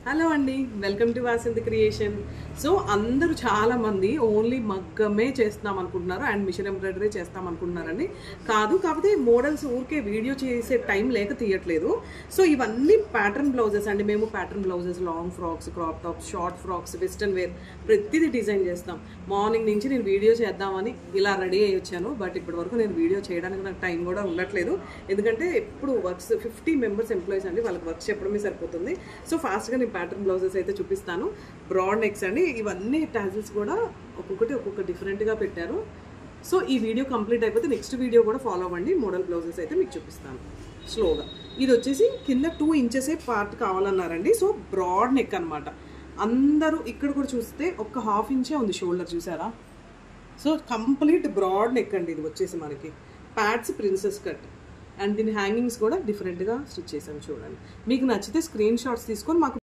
hello అండి welcome to వాసింది creation so అందరూ చాలా మంది ఓన్లీ మగ్గమే చేస్తున్నాం అనుకుంటున్నారు అండ్ మిషన్ ఎంబ్రాయిడరీ చేస్తాం అనుకుంటున్నారండి కాదు కాకపోతే మోడల్స్ ఊరికే వీడియో చేసే టైం లేక తీయట్లేదు సో ఇవన్నీ ప్యాటర్న్ బ్లౌజెస్ అండి మేము pattern blouses long frocks crop tops short frocks western wear ప్రతిదీ డిజైన్ చేస్తాం మార్నింగ్ నుంచి నేను వీడియో చేద్దామని ఇలా రెడీ అయ్యి వచ్చాను బట్ ఇప్పటి వరకు నేను వీడియో చేయడానికి నాకు టైం కూడా ఉండట్లేదు ఎందుకంటే ఎప్పుడు వర్క్స్ ఫిఫ్టీ మెంబర్స్ ఎంప్లాయీస్ అండి వాళ్ళకి వర్క్ చెప్పడమే సరిపోతుంది సో ఫాస్ట్గా నేను ప్యాటర్న్ బ్లౌజెస్ అయితే చూపిస్తాను బ్రాడ్ నెక్స్ అండి ఇవన్నీ టాజిల్స్ కూడా ఒక్కొక్కటి ఒక్కొక్క డిఫరెంట్గా పెట్టారు సో ఈ వీడియో కంప్లీట్ అయిపోతే నెక్స్ట్ వీడియో కూడా ఫాలో అవ్వండి మోడల్ బ్లౌజెస్ అయితే మీకు చూపిస్తాను స్లోగా ఇది వచ్చేసి కింద టూ ఇంచెసే పార్ట్ కావాలన్నారండి సో బ్రాడ్ నెక్ అన్నమాట అందరూ ఇక్కడ కూడా చూస్తే ఒక హాఫ్ ఇంచే ఉంది షోల్డర్ చూసారా సో కంప్లీట్ బ్రాడ్ నెక్ అండి ఇది వచ్చేసి మనకి ప్యాడ్స్ ప్రిన్సెస్ కట్ అండ్ దీని హ్యాంగింగ్స్ కూడా డిఫరెంట్గా స్టిచ్ చేసాం చూడండి మీకు నచ్చితే స్క్రీన్ షాట్స్ తీసుకొని మాకు